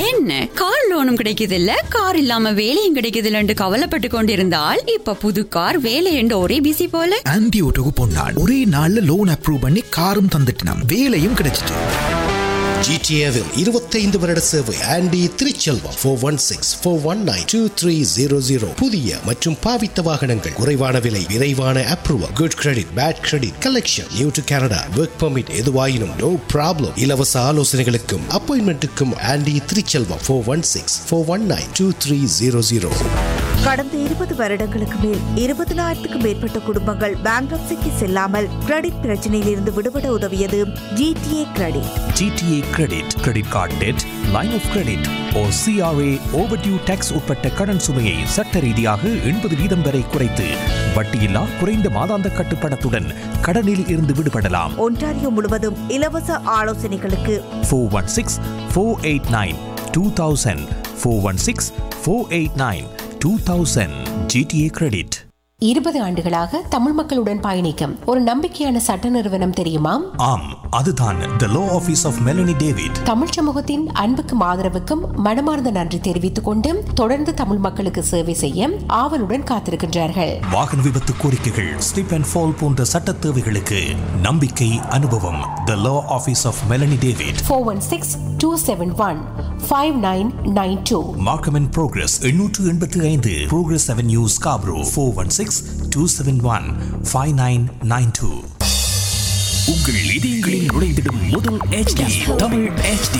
என்ன கார் லோனும் கிடைக்குது இல்ல கார் இல்லாம வேலையும் கிடைக்குது இல்லன்னு கவலைப்பட்டு கொண்டிருந்தால் இப்ப புது கார் வேலை என்று ஒரே பிசி போல ஆன்டி ஓட்டோக்கு பொன்னான் ஒரே நாள்ல லோன் அப்ரூவ் பண்ணி காரும் தந்துட்டான் வேலையும் கிடைச்சிட்டு ஜிடிஏவில் இருபத்தைந்து வருட சேவை Andy Thiruchelvam four one six four one nine two three zero zero புதிய மற்றும் பாவித்த வாகனங்கள் குறைவான விலை விரைவான approval good credit bad credit collection new to Canada work permit எதுவாயினும் நோ ப்ராப்ளம் இலவச ஆலோசனைகளுக்கும் அப்பாயின்மெண்ட்டுக்கும் Andy Thiruchelvam four one six four one nine two three zero zero கடந்த இருபது வருடங்களுக்கு மேல் இருபதினாயிரத்துக்கும் மேற்பட்ட குடும்பங்கள் பேங்க்ரப்சிக்கு செல்லாமல் கிரெடிட் பிரச்சனையில் இருந்து விடுபட உதவியது GTA credit GTA credit credit card debt line of credit or CRA overdue tax உட்பட்ட கடன் சுமையை சட்ட ரீதியாக எண்பது வீதம் வரை குறைத்து வட்டியில்லா குறைந்த மாதாந்த கட்டுப்பணத்துடன் கடனில் இருந்து விடுபடலாம் ஒன்டாரியோ முழுவதும் இலவச ஆலோசனைகளுக்கு four one six four eight nine two thousand four one six four eight nine two thousand GTA credit இருபது ஆண்டுகளாக தமிழ் மக்களுடன் பயணிக்கும் ஒரு நம்பிக்கையான சட்ட நிறுவனம் தெரியுமா ஆம் அதுதான் the law office of Melanie David தமிழ் சமூகத்தின் அன்புக்கும் ஆதரவுக்கும் மனமார்ந்த நன்றி தெரிவித்துக் கொண்டு தொடர்ந்து தமிழ் மக்களுக்கு சேவை செய்ய ஆவலுடன் காத்திருக்கின்றார்கள் வாகன விபத்து கோரிக்கைகள் ஸ்லிப் அண்ட் ஃபால் போன்ற சட்ட தேவைகளுக்கு நம்பிக்கை அனுபவம் the law office of Melanie David four one six two seven one five nine nine two Markham and Progress எண்ணூற்று எண்பத்தி ஐந்து Progress Avenue Scarborough four one six two seven one five nine nine two உங்கள் இதயங்களில் நுழைந்திடும் முதல் HD Tamil HD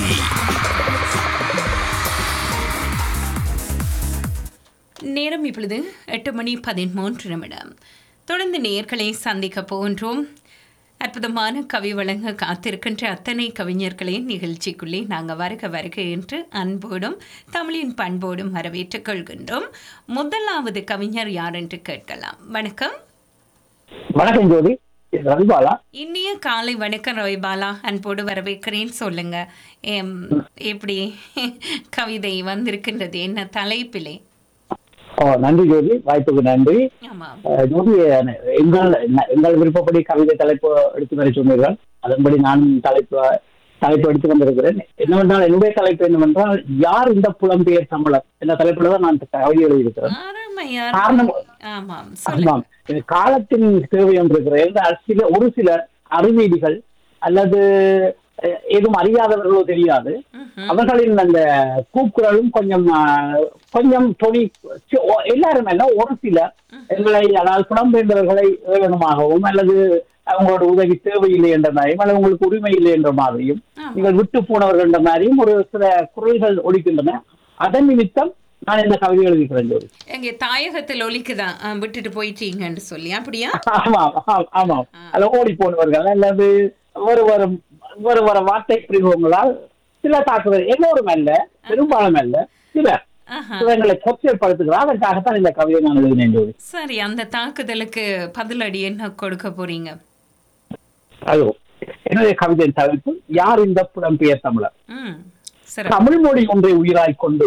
நேரம் இப்பொழுது எட்டு மணி பதிமூன்று நிமிடம் தொடர்ந்து நேர்களை சந்திக்க போகின்றோம் அற்புதமான கவி வழங்க காத்திருக்கின்ற அத்தனை கவிஞர்களின் நிகழ்ச்சிக்குள்ளே நாங்கள் வருக வருக என்று அன்போடும் தமிழின் பண்போடும் வரவேற்றுக் கொள்கின்றோம் முதலாவது கவிஞர் யார் என்று கேட்கலாம் வணக்கம் வணக்கம் ஜோதி இது ரவிபாலா இனிய காலை வணக்கம் ரவிபாலா அன்போடு வரவேற்கிறேன் சொல்லுங்க எம், எப்படி கவிதை வந்திருக்கின்றது என்ன தலைப்பிலே ஓ நன்றி ஜோதி வாய்ப்புக்கு நன்றி ஆமாம் அஹ், ஜோதி அஹ், எங்கள் எங்கள் விருப்பப்படி கவிதை தலைப்பு எடுத்து வர சொன்னீர்கள் அதன்படி நான் தலைப்பு தலைப்பு எடுத்து வந்திருக்கிறேன் என்னவென்றால் என்னுடைய தலைப்பு என்னவென்றால் யார் இந்த புலம்பெயர் தமிழர் என்ற தலைப்புல தான் நான் கவிதை எழுதியிருக்கிறேன் அருமையா காரணம் ஆமாம் சொல்லுங்க ஆமாம் இது காலத்தின் தேவை ஒன்று இருக்கிறது என்றால் சில ஒரு சிலர் அறிவீதிகள் அல்லது அஹ், எதுவும் அறியாதவர்களோ தெரியாது அவர்களின் அந்த கூக்குரலும் கொஞ்சம் ஆஹ், கொஞ்சம் தொனி சி- ஒ- எல்லாரும் அல்ல ஒரு சிலர் எங்களை அதாவது புலம்பெயர்ந்தவர்களை ஏளனமாகவும் அல்லது அவங்களோட உதவி தேவையில்லை என்ற மாதிரியும் அல்லது உங்களுக்கு உரிமை இல்லை என்ற மாதிரியும் நீங்கள் விட்டு போனவர்கள் என்ற மாதிரியும் ஒரு சில குரல்கள் ஒலிக்கின்றன அதன் நிமித்தம் நான் இந்த கவிதை எழுதிக்கிறேன் ஜோதி எங்க தாயகத்தில் ஒலிக்குதான் ஆ, விட்டுட்டு போயிட்டீங்கன்னு சொல்லி அப்படியா ஆமாம் ஆமாம் ஆமாம் அல்ல ஓடி போனவர்கள் அல்லது ஒரு ஒரு ஒரு ஒரு வார்த்தை பிரயோகங்களால் சில தாக்குதல் எல்லோரும் அல்ல பெரும்பாலும் அல்ல சிலர் ஆஹா. சிலர்களை கொச்சைப்படுத்துகிறார் அதற்காகத்தான் இந்த கவிதை நான் எழுதினேன் ஜோதி சரி அந்த தாக்குதலுக்கு பதிலடி என்ன கொடுக்க போறீங்க அதோ என்னுடைய கவிதையின் தலைப்பு யார் இந்த புலம்பெயர் தமிழர் ம் சரி தமிழ் மொழி ஒன்றை உயிராய் கொண்டு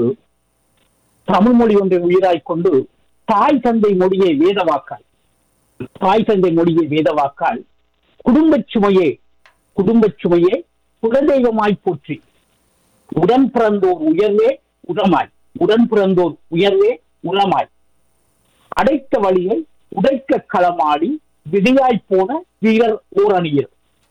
தமிழ் மொழி ஒன்றை உயிராய் கொண்டு தாய் தந்தை மொழியை வேதவாக்கால் தாய் தந்தை மொழியை வேதவாக்கால் குடும்பச் சுமையே குடும்பச் சுமையே குலதெய்வமாய் போற்றி உடன் பிறந்தோர் உயர்வே உரமாய் உடன் பிறந்தோர் உயர்வே உரமாய் அடைத்த வழியை உடைக்க களமாடி விதியாய் போன வீரர் ஓரணியர்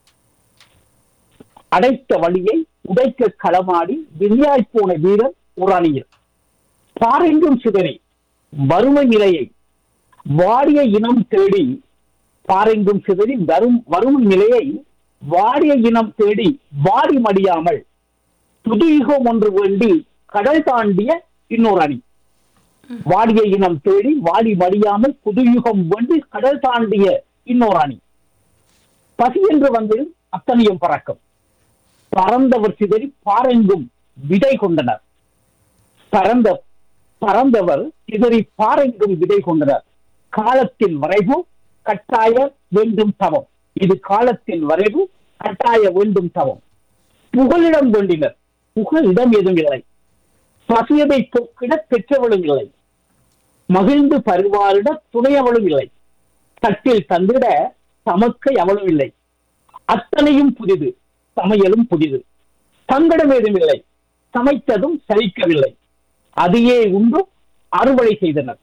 அடைத்த வழியை உடைக்க களமாடி விதியாய் போன வீரர் ஓரணியர் பாரெங்கும் சிதறி வறுமை நிலையை வாடிய இனம் தேடி பாரெங்கும் சிதறி வரும் வறுமை நிலையை வாடிய இனம் தேடி வாடி மடியாமல் புதுயுகம் ஒன்று வேண்டி கடல் தாண்டிய இன்னொரு அணி வாடிய இனம் தேடி வாடி மடியாமல் புதுயுகம் வேண்டி கடல் தாண்டிய இன்னொரு அணி பசி என்று வந்து அத்தனையும் பறக்கும் பறந்தவர் சிதறி பாரெங்கும் விதை கொண்டனர் பறந்த பறந்தவர் சிதறி பாரெங்கும் விதை கொண்டனர் காலத்தின் வரைவு கட்டாய வேண்டும் தவம் இது காலத்தின் வரைவு கட்டாய வேண்டும் தவம் புகலிடம் வேண்டினர் புகலிடம் எதுவும் இல்லை பசியதை தொக்கிட பெற்றவளும் இல்லை மகிழ்ந்து பருவாரிட துணையவளும் இல்லை தட்டில் தந்திட தமக்கை அவளும் இல்லை அத்தனையும் புதிது சமையலும் புதிது சங்கடம் ஏதும் இல்லை சமைத்ததும் சலிக்கவில்லை அதையே உண்டு அறுவடை செய்தனர்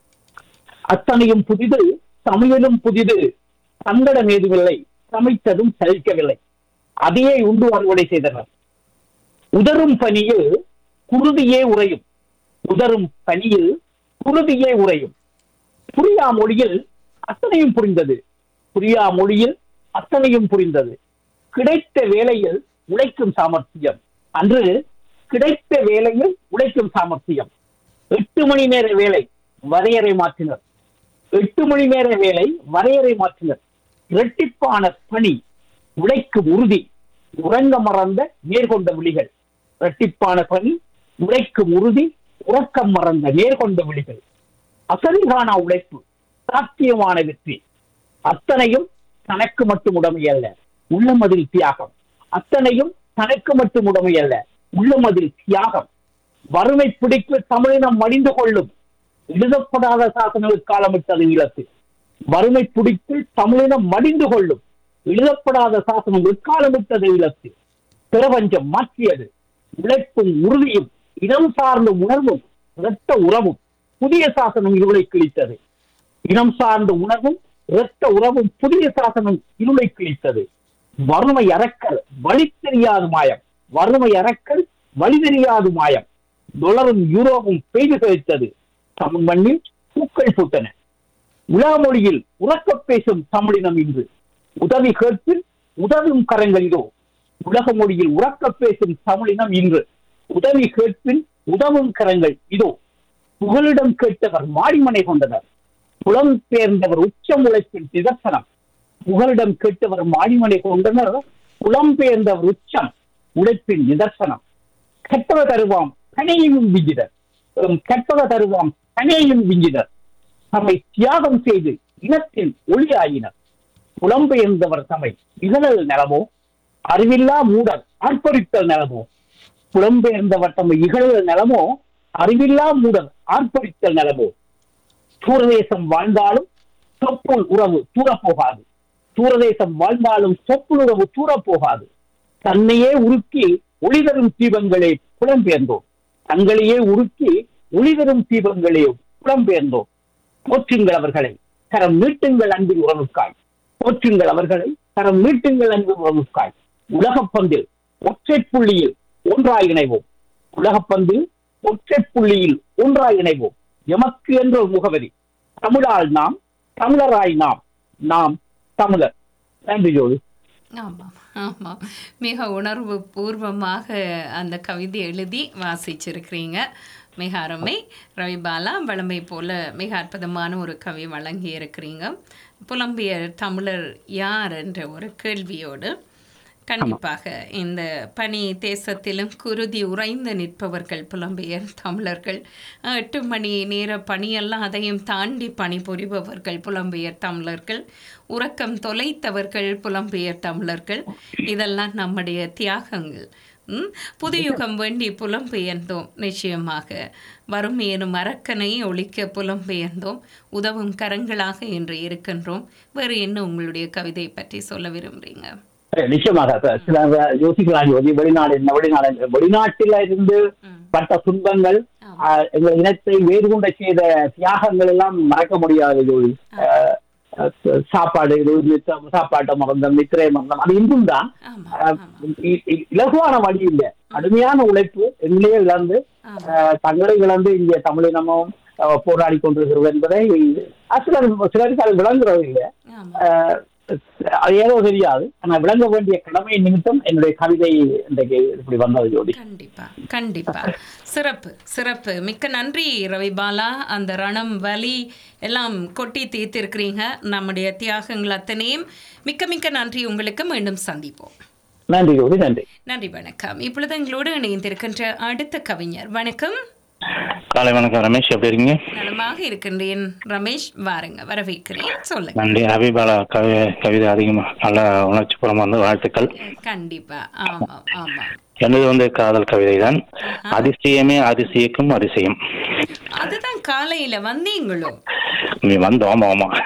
அத்தனையும் புதிது சமையலும் புதிது சங்கடம் ஏதுமில்லை சமைத்ததும் சலிக்கவில்லை அதையே உண்டு அறுவடை செய்தனர் உதரும் பனியில் குருதியே உறையும் உதரும் பனியில் குருதியே உறையும் புரியா மொழியில் அத்தனையும் புரிந்தது புரியா மொழியில் அத்தனையும் புரிந்தது கிடைத்த வேலையில் உழைக்கும் சாமர்த்தியம் அன்று கிடைத்த வேலையில் உழைக்கும் சாமர்த்தியம் எட்டு மணி நேர வேலை வரையறை மாற்றினர் எட்டு மணி நேர வேலை வரையறை மாற்றினர் இரட்டிப்பான பணி உழைக்கும் உறுதி உறங்க மறந்த நேர்கொண்ட விழிகள் இரட்டிப்பான பணி உழைக்கும் உறுதி உறக்கம் மறந்த நேர்கொண்ட விழிகள் அசலிகான உழைப்பு சாத்தியமான வெற்றி அத்தனையும் தனக்கு மட்டும் உடமையல்ல உள்ளமதில் தியாகம் அத்தனையும் தனக்கு மட்டும் உடமையல்ல உள்ளமதில் தியாகம் வறுமை பிடிக்கு தமிழினம் மடிந்து கொள்ளும் எழுதப்படாத சாசனங்கள் காலமிட்டது ஈழத்தில் வறுமை பிடித்து தமிழினம் மடிந்து கொள்ளும் எழுதப்படாத சாசனங்கள் காலமிட்டது ஈழத்தில் பிரபஞ்சம் மாற்றியது உழைப்பும் உறுதியும் இனம் சார்ந்த உணர்வும் இரத்த உறவும் புதிய சாசனம் இருளை கிழித்தது இனம் சார்ந்த உணர்வும் இரத்த உறவும் புதிய சாசனம் இருளை கிழித்தது வறுமை அறக்கல் வழி தெரியாது மாயம் வறுமை அறக்கல் வழி தெரியாது மாயம் டொலரும் யூரோவும் பெய்து கழித்தது தமிழ் மண்ணில் பூக்கள் பூத்தன உலாமொழியில் உறக்கப் பேசும் தமிழினம் இன்று உதவி கேட்பில் உதவும் கரங்கள் இதோ உலக மொழியில் உறக்கப் பேசும் தமிழினம் இன்று உதவி கேட்பில் உதவும் கரங்கள் இதோ புகலிடம் கேட்டவர் மாடிமனை கொண்டனர் புலம் பெயர்ந்தவர் உச்சம் உழைப்பின் நிதர்சனம் புகலிடம் கேட்டவர் மாடிமனை கொண்டனர் புலம் பெயர்ந்தவர் உச்சம் உழைப்பின் நிதர்சனம் கெட்டவ தருவாம் கனையும் விஞ்சினர் கெட்டவ தருவாம் கனையும் விஞ்சினர் தம்மை தியாகம் செய்து இனத்தின் ஒளியாயினர் புலம்பெயர்ந்தவர் தம்மை இகழல் நிலமோ அறிவில்லா மூடர் ஆர்ப்பரித்தல் நிலமோ புலம்பெயர்ந்தவர் தம்மை இகழல் நிலமோ அறிவில்லா மூடர் ஆர்ப்பரித்தல் நிலமோ தூரதேசம் வாழ்ந்தாலும் சொப்புள் உறவு தூரப்போகாது தூரதேசம் வாழ்ந்தாலும் சொப்புள் உறவு தூரப்போகாது தன்னையே உருக்கி ஒளிதரும் தீபங்களே புலம்பெயர்ந்தோம் தங்களையே உருக்கி ஒளிதரும் தீபங்களே புலம்பெயர்ந்தோம் போற்றுங்கள் அவர்களை கரம் மீட்டுங்கள் அன்பின் உறவுக்காய் போற்றுங்கள் அவர்களை கரம் மீட்டுங்கள் அன்பின் உறவுக்காய் உலகப்பந்தில் ஒற்றை புள்ளியில் ஒன்றாய் இணைவோம் உலகப்பந்தில் ஒற்றை புள்ளியில் ஒன்றாய் இணைவோம் எமக்கு என்ற ஒரு முகவரி தமிழால் நாம் தமிழராய் நாம் நாம் தமிழர் நன்றி ஜோதி ஆமாம் ஆமாம் மிக உணர்வு பூர்வமாக அந்த கவிதை எழுதி வாசிச்சிருக்கிறீங்க மிக அருமை ரவிபாலா வளமை போல மிக அற்புதமான ஒரு கவி வழங்கி இருக்கிறீங்க புலம்பியர் தமிழர் யார் என்ற ஒரு கேள்வியோடு கண்டிப்பாக இந்த பனி தேசத்திலும் குருதி உறைந்து நிற்பவர்கள் புலம்பெயர் தமிழர்கள் எட்டு மணி நேர பணியெல்லாம் அதையும் தாண்டி பணிபுரிபவர்கள் புலம்பெயர் தமிழர்கள் உறக்கம் தொலைத்தவர்கள் புலம்பெயர் தமிழர்கள் இதெல்லாம் நம்முடைய தியாகங்கள் ம்? புதுயுகம் வேண்டி புலம்பெயர்ந்தோம் நிச்சயமாக வறுமை எனும் அரக்கனை ஒழிக்க புலம்பெயர்ந்தோம் உதவும் கரங்களாக இன்று இருக்கின்றோம் வேறு என்ன உங்களுடைய கவிதை பற்றி சொல்ல விரும்புறீங்க நிச்சயமாக சார் சில யோசிக்கலாம் ஜோதி வெளிநாடு என்ன வெளிநாடு என்ன? வெளிநாட்டில இருந்து பட்ட துன்பங்கள் ஆஹ், எங்கள் இனத்தை வேறு கொண்ட செய்த தியாகங்கள் எல்லாம் மறக்க முடியாது ஜோதி ஆஹ், ஆஹ், சாப்பாடு இது நித்த- சாப்பாட்டை மறந்தம் நித்திரை மறந்தம் அது இன்றும் தான் ஆஹ், இ- இ- இலகுவான வழி இல்லை கடுமையான உழைப்பு எங்களையே இழந்து ஆஹ், தங்களை இழந்து இங்கே தமிழினமும் ஆஹ், போராடி கொண்டிருக்கிறது என்பதை அஹ், சிலர் சிலருக்கு அது விளங்குறது இல்லை ஆஹ், அது ஏதோ தெரியாது ஆனா விளங்க வேண்டிய கடமை நிமித்தம் என்னுடைய கவிதை இன்றைக்கு இப்படி வந்தது ஜோதி கண்டிப்பா கண்டிப்பா சிறப்பு சிறப்பு மிக்க நன்றி ரவிபாலா அந்த ரணம் வலி எல்லாம் கொட்டி தீர்த்திருக்கிறீங்க நம்முடைய தியாகங்கள் அத்தனையும் மிக்க மிக்க நன்றி உங்களுக்கு மீண்டும் சந்திப்போம் நன்றி ஜோதி நன்றி நன்றி வணக்கம் இப்பொழுது எங்களோடு இணைந்திருக்கின்ற அடுத்த கவிஞர் வணக்கம் காலை வணக்கம் ரமேஷ் எப்படி இருக்கீங்க நலமாக இருக்கின்றேன் ரமேஷ் வாருங்க வரவேற்கிறேன் சொல்லுங்க நன்றி ஹபீபாலா கவி கவிதை அதிகமா நல்ல உணர்ச்சிபுறமா வந்து வாழ்த்துக்கள் கண்டிப்பா ஆமாம் ஆமாம் எனது வந்து காதல் கவிதை தான் அதிசயமே அதிசயிக்கும் அதிசயம் அதுதான் காலையில வந்தீங்களோ நீ வந்தோம் ஆமா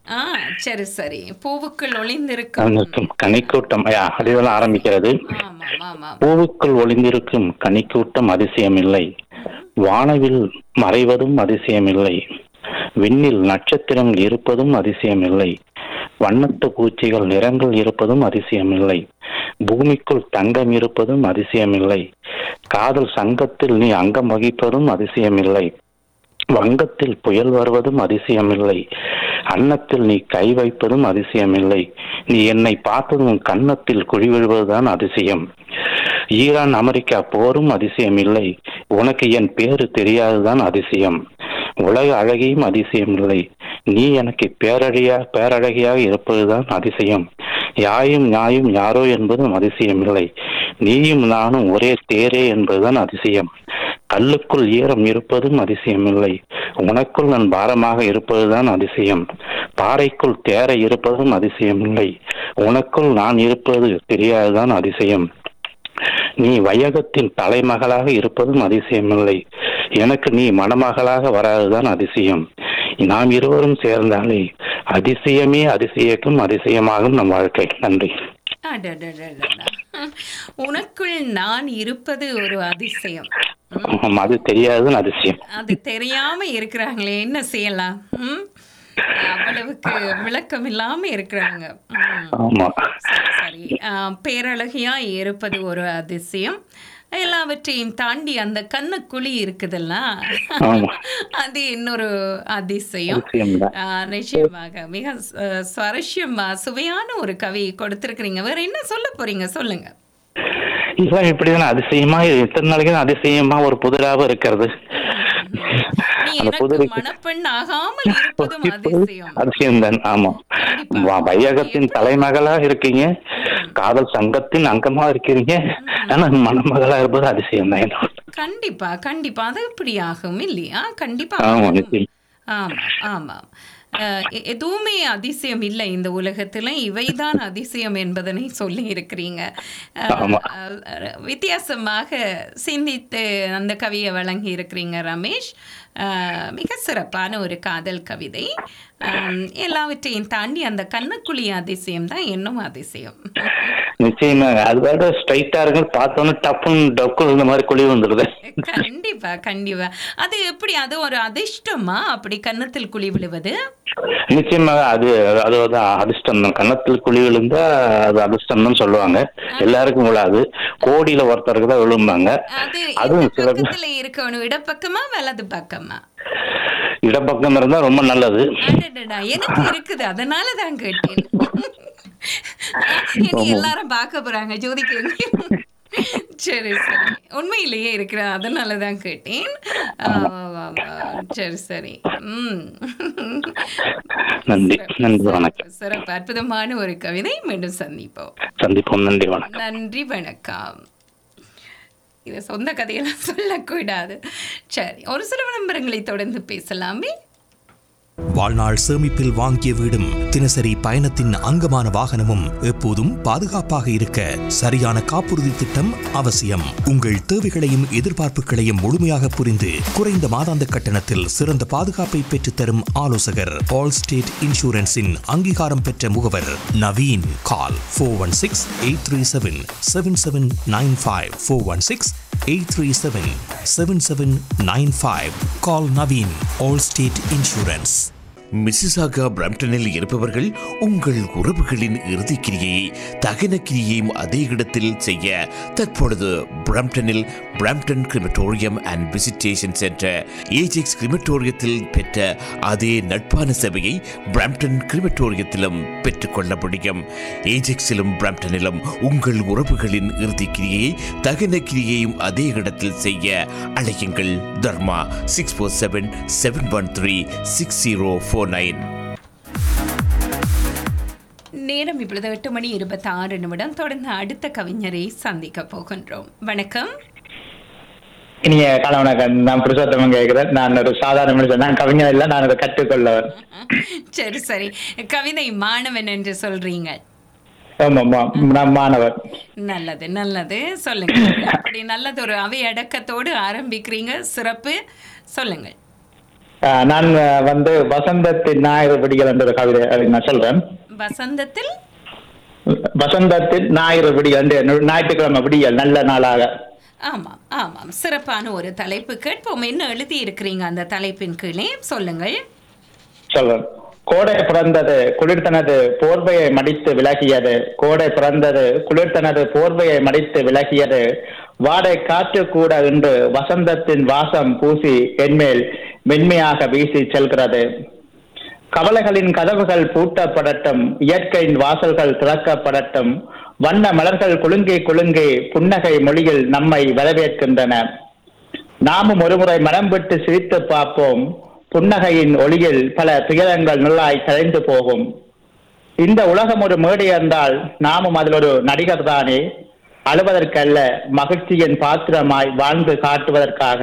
ஆ சரி சரி பூவுக்குள் ஒளிந்திருக்கும் ஒளிந்திருக்கும் கனிக்கூட்டம் யா, அதுவெல்லாம் ஆரம்பிக்கிறது ஆமாம் ஆமாம் பூவுக்குள் ஒளிந்திருக்கும் கனிக்கூட்டம் அதிசயமில்லை வானவில் மறைவதும் அதிசயமில்லை விண்ணில் நட்சத்திரம் இருப்பதும் அதிசயமில்லை வண்ணத்து பூச்சிகள் நிறங்கள் இருப்பதும் அதிசயமில்லை பூமிக்குள் தங்கம் இருப்பதும் அதிசயமில்லை காதல் சங்கத்தில் நீ அங்கம் வகிப்பதும் அதிசயமில்லை வங்கத்தில் புயல் வருவதும் அதிசயமில்லை அன்னத்தில் நீ கை வைப்பதும் அதிசயமில்லை நீ என்னை பார்த்ததும் உன் கன்னத்தில் குழி விழுவதுதான் அதிசயம் ஈரான் அமெரிக்கா போரும் அதிசயமில்லை உனக்கு என் பேரு தெரியாதுதான் அதிசயம் உலக அழகியும் அதிசயமில்லை நீ எனக்கு பேரழகியா பேரழகியாக இருப்பதுதான் அதிசயம் யாயும் ஞாயும் யாரோ என்பதும் அதிசயமில்லை நீயும் நானும் ஒரே தேரே என்பதுதான் அதிசயம் கல்லுக்குள் ஈரம் இருப்பதும் அதிசயமில்லை உனக்குள் நான் பாரமாக இருப்பதுதான் அதிசயம் பாறைக்குள் தேர இருப்பதும் அதிசயமில்லை உனக்குள் நான் இருப்பது தெரியாதுதான் அதிசயம் நீ வையகத்தின் தலைமகளாக இருப்பதும் அதிசயமில்லை எனக்கு நீ மணமகளாக வராதுதான் அதிசயம் நாம் இருவரும் சேர்ந்தாலே அதிசயமே அதிசயக்கும் அதிசயமாகும் நம் வாழ்க்கை நன்றி அடடடடடா. உனக்குள் நான் இருப்பது ஒரு அதிசயம் ஆமா, அது தெரியாதுன்னு அதிசயம் அது தெரியாம இருக்கிறாங்களே என்ன செய்யலாம் ம்? அவ்வளவுக்கு விளக்கம் இல்லாம இருக்கிறாங்க ம். ஆமா சரி ஆ, பேரழகியா இருப்பது ஒரு அதிசயம் எல்லாவற்றையும் தாண்டி அந்த கண்ணுக்குழி இருக்குதுல்ல ஆமா. அது இன்னொரு அதிசயம் அதிசயம்தான். ஆ, நிச்சயமாக மிக ச- சுவாரஸ்யமா சுவையான ஒரு கவி கொடுத்திருக்கிறீங்க வேற என்ன சொல்ல போறீங்க சொல்லுங்க இதான் இப்படிதான் அதிசயமா இத்தனை நாளைக்கு தான் அதிசயமா ஒரு புதிராக இருக்கிறது நீ அந்த எனக்கு புதிரை மணப்பெண் ஆகாமல் இருப்பதும் அதிசயம் அதிசயம்தான் ஆமா வ- வையகத்தின் தலைமகளா இருக்கீங்க காதல் சங்கத்தின் அங்கமா இருக்கிறீங்க ஆனா மணமகளா இருப்பது அதிசயம் தான் கண்டிப்பா கண்டிப்பா அது இப்படி ஆகும் இல்லையா கண்டிப்பா ஆமா ஆகும். நிச்சயம் ஆமா ஆமாம் அஹ் எ- எதுவுமே அதிசயம் இல்லை இந்த உலகத்துல இவைதான் அதிசயம் என்பதனை சொல்லி இருக்கிறீங்க அஹ் ஆமா. அஹ் வித்தியாசமாக சிந்தித்து அந்த கவியை வழங்கி இருக்கிறீங்க ரமேஷ் அஹ் மிக சிறப்பான ஒரு காதல் கவிதை அஹ் எல்லாவற்றையும் தாண்டி அந்த கண்ணுக்குழி அதிசயம் தான் இன்னும் அதிசயம் நிச்சயமா அது வேற ஸ்ட்ரைட்டா இருக்கு பார்த்தோன்னே டப்புன்னு டக்கு இந்த மாதிரி குழி வந்துடுது கண்டிப்பா கண்டிப்பா அது எப்படி அது ஒரு அதிர்ஷ்டமா அப்படி கன்னத்தில் குழி விழுவது நிச்சயமாக அது அது வந்து அதிர்ஷ்டம் தான் கன்னத்தில் குழி விழுந்தா அது அதிர்ஷ்டம் தான் சொல்லுவாங்க எல்லாருக்கும் விழாது கோடியில ஒருத்தருக்கு தான் விழும்பாங்க அது அதுவும் எந்த சில பேர் பக்கத்துல இருக்கணும் இடப்பக்கமா வலது பக்கமா இடப்பக்கம் இருந்தா ரொம்ப நல்லது அடடடா, எனக்கு இருக்குது அதனால தான் கேட்டேன் இனி எல்லாரும் பார்க்க போறாங்க ஜோதிக்கு சரி சரி உண்மையிலேயே இருக்கிற அதனால தான் கேட்டேன் ஆ, ஆ, ஆ, சரி சரி ம் நன்றி நன்றி வணக்கம் சிறப்பு அற்புதமான ஒரு கவிதை மீண்டும் சந்திப்போம் சந்திப்போம் நன்றி வணக்கம் நன்றி வணக்கம் இதை சொந்த கதையெல்லாம் சொல்லக்கூடாது சரி ஒரு சில விளம்பரங்களை தொடர்ந்து பேசலாமே வாழ்நாள் சேமிப்பில் வாங்கிய வீடும் தினசரி பயணத்தின் அங்கமான வாகனமும் எப்போதும் பாதுகாப்பாக இருக்க சரியான காப்புறுதி திட்டம் அவசியம் உங்கள் தேவைகளையும் எதிர்பார்ப்புகளையும் முழுமையாக புரிந்து குறைந்த மாதாந்த கட்டணத்தில் சிறந்த பாதுகாப்பை பெற்றுத்தரும் ஆலோசகர் ஆல் ஸ்டேட் இன்சூரன்ஸின் அங்கீகாரம் பெற்ற முகவர் Naveen call four one six eight three seven seven seven nine five four one six eight three seven seven seven nine five call Naveen Allstate insurance Mississauga பிரம்டனில் இருப்பவர்கள் உங்கள் உறவுகளின் இறுதிக் கிரியை தகன கிரியையும் அதே இடத்தில் செய்ய தற்பொழுது பிரம்டனில் Brampton crematorium and visitation centre Ajax கிரிமட்டோரியத்தில் பெற்ற அதே நட்பான சேவையை பிரம்டன் கிரிமட்டோரியத்திலும் பெற்றுக்கொள்ள முடியும் ஏஜெக்ஸிலும் பிரம்டனிலும் உங்கள் உறவுகளின் இறுதிக் கிரியை தகன கிரியையும் அதே இடத்தில் செய்ய அழையுங்கள் Dharma six four seven seven one three six zero four nine நேரம் இப்பொழுது எட்டு மணி இருபத்தி ஆறு நிமிடம் தொடர்ந்து அடுத்த கவிஞரை சந்திக்க போகின்றோம் வணக்கம் இனிய கால வணக்கம் நான் புருஷோத்தமன் கேட்கிறேன் நான் ஒரு சாதாரண மனுஷன் நான் கவிஞர் இல்லை நான் அதை கற்றுக்கொள்ளவர் சரி சரி கவிதை மாணவன் என்று சொல்றீங்க ஆமாம்மா நான் மாணவர் நல்லது நல்லது சொல்லுங்க அப்படி நல்லது ஒரு அவை அடக்கத்தோடு ஆரம்பிக்கிறீங்க சிறப்பு சொல்லுங்கள் ஆஹ் நான் அஹ், வந்து வசந்தத்தின் ஞாயிறு விடிகள் என்ற ஒரு கவிதை அதை நான் சொல்றேன் வசந்தத்தில் வசந்தத்தின் ஞாயிறு விடிகள் என்று ஞாயிற்றுக்கிழமை விடியல் நல்ல நாளாக ஆமாம் ஆமாம் சிறப்பான ஒரு தலைப்பு கேட்போம் என்ன எழுதி இருக்கிறீங்க அந்த தலைப்பின் கீழே சொல்லுங்கள் சொல்றேன் கோடை பிறந்தது குளிர் தனது போர்வையை மடித்து விலகியது கோடை பிறந்தது குளிர் தனது போர்வையை மடித்து விலகியது வாடை காற்று கூட இன்று வசந்தத்தின் வாசம் பூசி என்மேல் மென்மையாக வீசி செல்கிறது கவலைகளின் கதவுகள் பூட்டப்படட்டும் இயற்கையின் வாசல்கள் திறக்கப்படட்டும் வண்ண மலர்கள் குலுங்கி குலுங்கி புன்னகை மொழியில் நம்மை வரவேற்கின்றன நாமும் ஒருமுறை மனம் விட்டு சிரித்து பார்ப்போம் புன்னகையின் ஒளியில் பல துயரங்கள் நல்லாய் கலைந்து போகும் இந்த உலகம் ஒரு மேடை என்றால் நாமும் அதில் ஒரு நடிகர் தானே அழுவதற்கல்ல மகிழ்ச்சியின் பாத்திரமாய் வாழ்ந்து காட்டுவதற்காக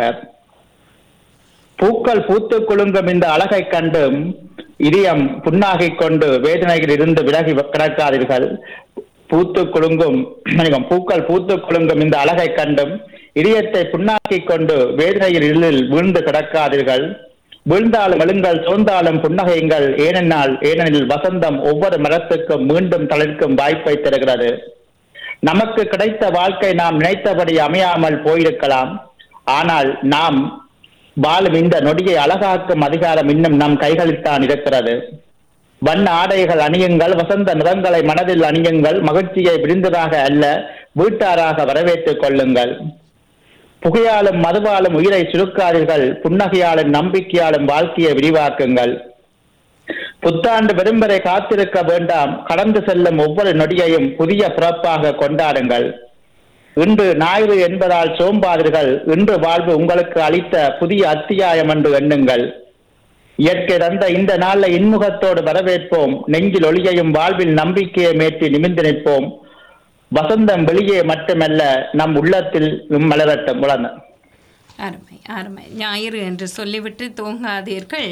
பூக்கள் பூத்து குலுங்கும் இந்த அழகை கண்டும் இதயம் புண்ணாகிக் கொண்டு வேதனையில் இருந்து விலகி கிடக்காதீர்கள் பூத்து குலுங்கும் மன்னிக்கவும், பூக்கள் பூத்து குலுங்கும் இந்த அழகை கண்டும் இதயத்தை புண்ணாக்கிக் கொண்டு வேதனையில் இருளில் வீழ்ந்து கிடக்காதீர்கள் வீழ்ந்தாலும் எழுங்கள் சோர்ந்தாலும் புன்னகையுங்கள் ஏனென்றால் ஏனெனில் வசந்தம் ஒவ்வொரு மரத்துக்கும் மீண்டும் தளிர்க்கும் வாய்ப்பை தருகிறது நமக்கு கிடைத்த வாழ்க்கை நாம் நினைத்தபடி அமையாமல் போயிருக்கலாம் ஆனால் நாம் வாழும் இந்த நொடியை அழகாக்கும் அதிகாரம் இன்னும் நம் கைகளில்தான் இருக்கிறது வண்ண ஆடைகள் அணியுங்கள் வசந்த நிறங்களை மனதில் அணியுங்கள் மகிழ்ச்சியை விரிந்ததாக அல்ல வீட்டாராக வரவேற்றுக் கொள்ளுங்கள் புகையாலும் மதுவாலும் உயிரை சுருக்காதீர்கள் புன்னகையாலும் நம்பிக்கையாலும் வாழ்க்கையை விரிவாக்குங்கள் புத்தாண்டு வரும் வரை காத்திருக்க வேண்டாம் கடந்து செல்லும் ஒவ்வொரு நொடியையும் புதிய பிறப்பாக கொண்டாடுங்கள் இன்று ஞாயிறு என்பதால் சோம்பாதீர்கள் இன்று வாழ்வு உங்களுக்கு அளித்த புதிய அத்தியாயம் என்று எண்ணுங்கள் இயற்கை தந்த இந்த நாளை இன்முகத்தோடு வரவேற்போம் நெஞ்சில் ஒளியையும் வாழ்வில் நம்பிக்கையை மேற்றி நிமிர்ந்து நிற்போம் வசந்தம் வெளியே மட்டுமல்ல நம் உள்ளத்தில் மலரட்டும் உலர்ந்த அருமை அருமை ஞாயிறு என்று சொல்லிவிட்டு தூங்காதீர்கள்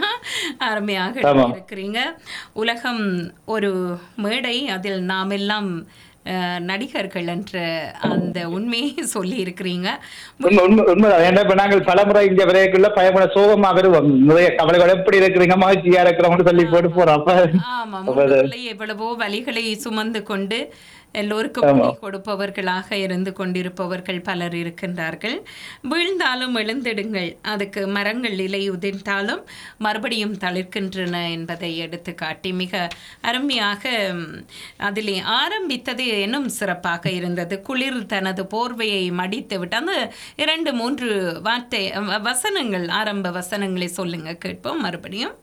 அருமையாக ஆமாம். இருக்கிறீங்க உலகம் ஒரு மேடை அதில் நாம் எல்லாம் அஹ், நடிகர்கள் என்ற அந்த உண்மையை சொல்லி இருக்கிறீங்க உண்மை உண்மை உண்மைதான் ஏன்னா இப்ப நாங்கள் பலமுறை இங்க விரைக்குள்ள பயப்பட சோகமா வருவோம் நிறைய கவலைகள் எப்படி இருக்கிறீங்க மகிழ்ச்சியா இருக்கிறோம்னு சொல்லி போட்டு போறோம் அப்ப ஆமா அப்ப அது- முகத்திலே எவ்வளவோ வலிகளை சுமந்து கொண்டு எல்லோருக்கும் ஆமா. வழி கொடுப்பவர்களாக இருந்து கொண்டிருப்பவர்கள் பலர் இருக்கின்றார்கள் வீழ்ந்தாலும் எழுந்திடுங்கள் அதுக்கு மரங்கள் இலை உதிர்ந்தாலும் மறுபடியும் தளிர்க்கின்றன என்பதை எடுத்து காட்டி மிக அருமையாக ம், அதிலே ஆரம்பித்தது இன்னும் சிறப்பாக இருந்தது குளிர் தனது போர்வையை மடித்து விட்டு அந்த இரண்டு மூன்று வார்த்தை வ- வசனங்கள் ஆரம்ப வசனங்களை சொல்லுங்க கேட்போம் மறுபடியும்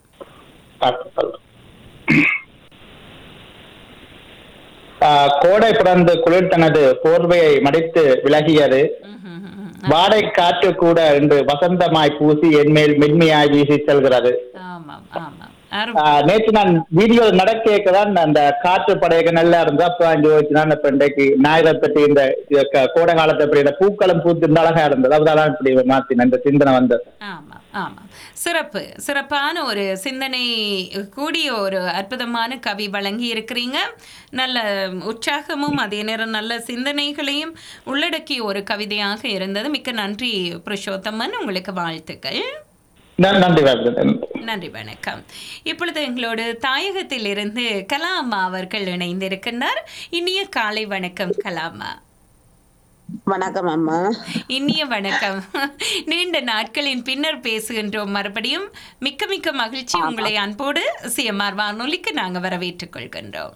ஆஹ் கோடை பிறந்து குளிர் தனது போர்வையை மடித்து விலகியது வாடை காற்று கூட இன்று வசந்தமாய் பூசி என்மேல் மென்மையாய் வீசி செல்கிறது ஆமாம் ஆமாம் ஆஹ் நேற்று நான் வீடியோ நடக்கதான் அந்த காற்று படையக நல்லா இருந்தா அப்ப அஞ்சு வச்சுதான் இப்ப இன்றைக்கு ஞாயிறை பற்றி இந்த இந்த க- கோடை காலத்தை பற்றி இந்த பூக்களும் பூத்து இந்த அழகா இருந்தது அதனால இப்படி மாத்தின இந்த சிந்தனை வந்தது ஆமாம் ஆமாம் சிறப்பு சிறப்பான ஒரு சிந்தனை கூடிய ஒரு அற்புதமான கவி வழங்கி இருக்கிறீங்க நல்ல உற்சாகமும் அதே நேரம் நல்ல சிந்தனைகளையும் உள்ளடக்கிய ஒரு கவிதையாக இருந்தது மிக்க நன்றி புருஷோத்தமன் உங்களுக்கு வாழ்த்துக்கள் நன்- நன்றி வாழ்த்து. நன்றி வணக்கம் இப்பொழுது எங்களோடு தாயகத்திலிருந்து கலாமா அவர்கள் இணைந்திருக்கின்றார் இனிய காலை வணக்கம் கலாமா வணக்கம் அம்மா இனிய வணக்கம் நீண்ட நாட்களின் பின்னர் பேசுகின்றோம் மறுபடியும் மிக்க மிக்க மகிழ்ச்சி உங்களை அன்போடு சிஎம்ஆர் வானொலிக்கு நாங்க வரவேற்றுக் கொள்கின்றோம்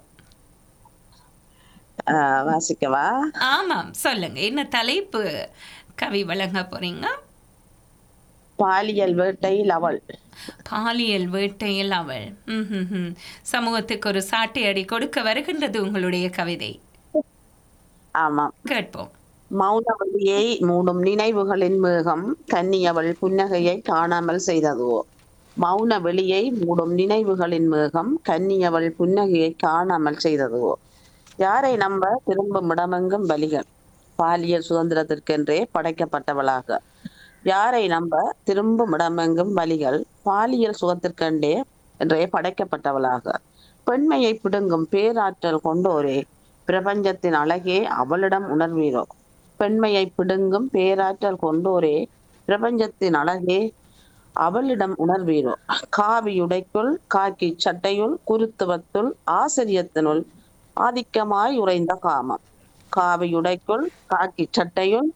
ஆஹ் வாசிக்கவா ஆமாம் சொல்லுங்க என்ன தலைப்பு கவி வழங்க போறீங்க பாலியல் வேட்டையில் அவள் பாலியல் வேட்டையில் அவள் ம், ம், ம். சமூகத்துக்கு ஒரு சாட்டை அடி கொடுக்க வருகின்றது உங்களுடைய கவிதை ஆமாம் கேட்போம் மௌனவழியை மூடும் நினைவுகளின் மேகம் கன்னியவள் புன்னகையை காணாமல் செய்ததுவோ மௌன வெளியை மூடும் நினைவுகளின் மேகம் கன்னியவள் புன்னகையை காணாமல் செய்ததுவோ யாரை நம்ப திரும்பும் இடமெங்கும் வலிகள் பாலியல் சுதந்திரத்திற்கென்றே படைக்கப்பட்டவளாக யாரை நம்ப திரும்பும் இடமெங்கும் வலிகள் பாலியல் சுகத்திற்கென்றே என்றே படைக்கப்பட்டவளாக பெண்மையை பிடுங்கும் பேராற்றல் கொண்டோரே பிரபஞ்சத்தின் அழகே அவளிடம் உணர்வீரோ பெண்மையை பிடுங்கும் பேராற்றல் கொண்டோரே பிரபஞ்சத்தின் அழகே அவளிடம் உணர்வீரோ காவியுடைக்குள் காக்கி சட்டையுள் குருத்துவத்துள் ஆசிரியத்தினுள் ஆதிக்கமாய் உறைந்த காமம் காவியுடைக்குள் காக்கி சட்டையுள்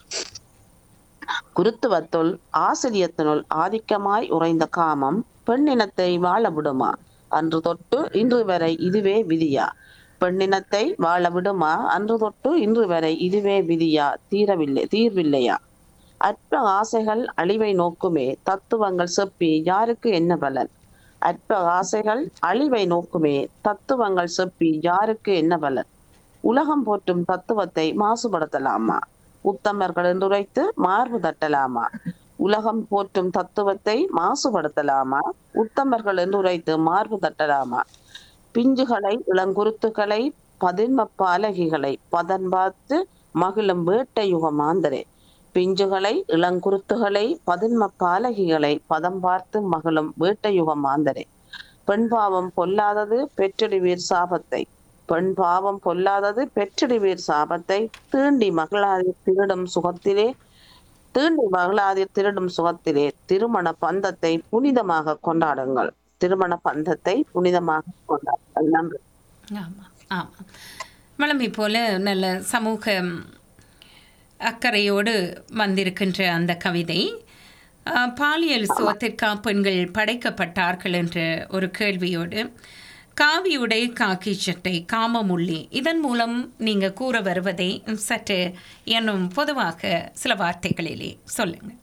குருத்துவத்துள் ஆசிரியத்தினுள் ஆதிக்கமாய் உறைந்த காமம் பெண்ணினத்தை வாழ விடுமா அன்று தொட்டு இன்று வரை இதுவே விதியா பெண்ணினத்தை வாழ விடுமா அன்று தொட்டு இன்று வரை இதுவே விதியா தீரவில்லை தீர்வில்லையா அற்ப ஆசைகள் அழிவை நோக்குமே தத்துவங்கள் செப்பி யாருக்கு என்ன பலன் அற்ப ஆசைகள் அழிவை நோக்குமே தத்துவங்கள் செப்பி யாருக்கு என்ன பலன் உலகம் போற்றும் தத்துவத்தை மாசுபடுத்தலாமா உத்தமர்கள் என்றுரைத்து மார்பு தட்டலாமா உலகம் போற்றும் தத்துவத்தை மாசுபடுத்தலாமா உத்தமர்கள் என்றுரைத்து மார்பு தட்டலாமா பிஞ்சுகளை இளங்குருத்துகளை பதின்ம பாலகிகளை பதன் பார்த்து மகிழும் வேட்டை யுகமாந்தரே பிஞ்சுகளை இளங்குருத்துகளை பதின்ம பாலகிகளை பதம் பார்த்து மகளும் வேட்டையுக மாந்தரே பெண் பாவம் பொல்லாதது பெற்றிடுவீர் சாபத்தை பெண் பாவம் பொல்லாதது பெற்றிடுவீர் சாபத்தை தீண்டி மகளாதி திருடும் சுகத்திலே தீண்டி மகளாதி திருடும் சுகத்திலே திருமண பந்தத்தை புனிதமாக கொண்டாடுங்கள் திருமண பந்தத்தை புனிதமாக கொண்டாடுங்கள் நன்றி ஆமாம் ஆமாம் வளமை போல நல்ல சமூக அக்கறையோடு வந்திருக்கின்ற அந்த கவிதை அஹ், பாலியல் சுவத்திற்கா பெண்கள் படைக்கப்பட்டார்கள் என்ற ஒரு கேள்வியோடு காவியுடை காக்கி சட்டை காமமுள்ளி இதன் மூலம் நீங்கள் கூற வருவதை சற்று என்னும் பொதுவாக சில வார்த்தைகளிலே சொல்லுங்கள்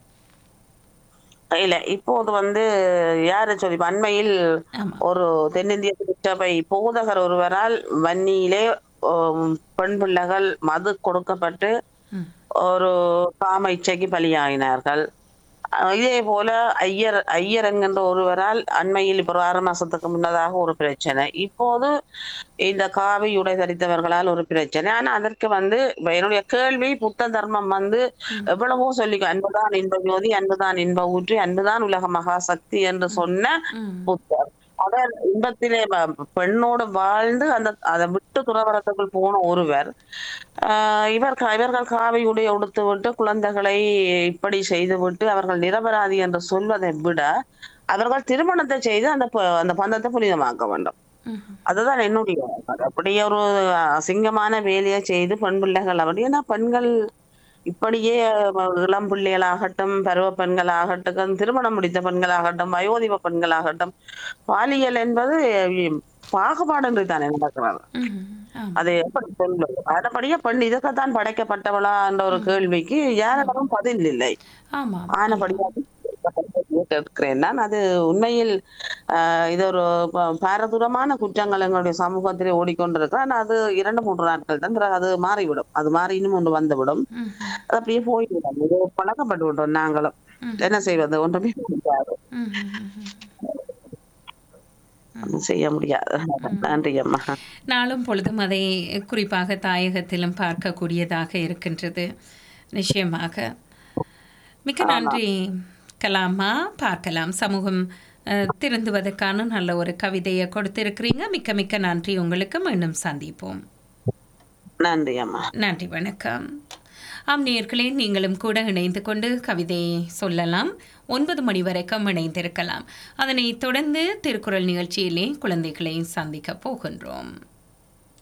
இல்ல இப்போது வந்து யாரு சொல்லி அண்மையில் ஒரு தென்னிந்திய திருச்சபை போதகர் ஒருவரால் வன்னியிலே உம், பெண் பிள்ளைகள் மது கொடுக்கப்பட்டு ஒரு காம இச்சைக்கு பலியாகினார்கள் அஹ் இதே போல ஐயர் ஐயர் என்கின்ற ஒருவரால் அண்மையில் இப்போ ஒரு ஆறு மாசத்துக்கு முன்னதாக ஒரு பிரச்சனை இப்போது இந்த காவி உடை தரித்தவர்களால் ஒரு பிரச்சனை ஆனா அதற்கு வந்து இப்ப என்னுடைய கேள்வி புத்த தர்மம் வந்து எவ்வளவோ சொல்லி அன்புதான் இன்ப ஜோதி அன்புதான் இன்ப ஊற்றி அன்புதான் உலக மகாசக்தி என்று சொன்ன புத்தர் அத இன்பத்திலே வ- பெண்ணோடு வாழ்ந்து அந்த அதை விட்டு துறவரத்துக்குள் போன ஒருவர் ஆஹ் இவர் கா- இவர்கள் காவி உடை உடுத்து விட்டு குழந்தைகளை இப்படி செய்து விட்டு அவர்கள் நிரபராதி என்று சொல்வதை விட அவர்கள் திருமணத்தை செய்து அந்த ப- அந்த பந்தத்தை புனிதமாக்க வேண்டும் அதுதான் என்னுடைய கருத்து. அப்படி ஒரு அசிங்கமான வேலையை செய்து பெண் பிள்ளைகள் அப்படி ஏன்னா பெண்கள் இப்படியே அஹ், இளம் பிள்ளைகளாகட்டும் பருவ பெண்களாகட்டும் திருமணம் முடித்த பெண்களாகட்டும் வயோதிப பெண்களாகட்டும் பாலியல் என்பது அஹ், பாகுபாடின்றி தானே நடக்கிறது அது எப்படி சொல்வது அதபடியே பெண் இதற்குத்தான் படைக்கப்பட்டவளா என்ற ஒரு கேள்விக்கு யாரிடமும் பதில் இல்லை ஆமாம் ஆனபடியாக கேட்கிறேன் நான் அது உண்மையில் ஆஹ், இது ஒரு ப- பாரதூரமான குற்றங்கள் எங்களுடைய சமூகத்திலே ஓடிக்கொண்டிருக்கு ஆனா அது இரண்டு மூன்று நாட்கள் தான் பிறகு அது மாறிவிடும் அது மாறி இன்னும் ஒன்று வந்துவிடும் அது அப்படியே போய்விடும் இது பழக்கப்பட்டு விட்டோம் நாங்களும் என்ன செய்வது ஒன்றுமே முடியாது ஒண்ணும் செய்ய முடியாது நன்றி அம்மா நாளும் பொழுதும் அதை குறிப்பாக தாயகத்திலும் பார்க்கக்கூடியதாக இருக்கின்றது நிச்சயமாக மிக்க நன்றி கலாமா பார்க்கலாம் சமூகம் அஹ், திருந்துவதற்கான நல்ல ஒரு கவிதையை கொடுத்திருக்கிறீங்க மிக்க மிக்க நன்றி உங்களுக்கு மீண்டும் சந்திப்போம் நன்றி அம்மா நன்றி வணக்கம் ஆம் நேர்களே நீங்களும் கூட இணைந்து கொண்டு கவிதை சொல்லலாம் ஒன்பது மணி வரைக்கும் இணைந்திருக்கலாம் அதனைத் தொடர்ந்து திருக்குறள் நிகழ்ச்சியிலே குழந்தைகளை சந்திக்க போகின்றோம்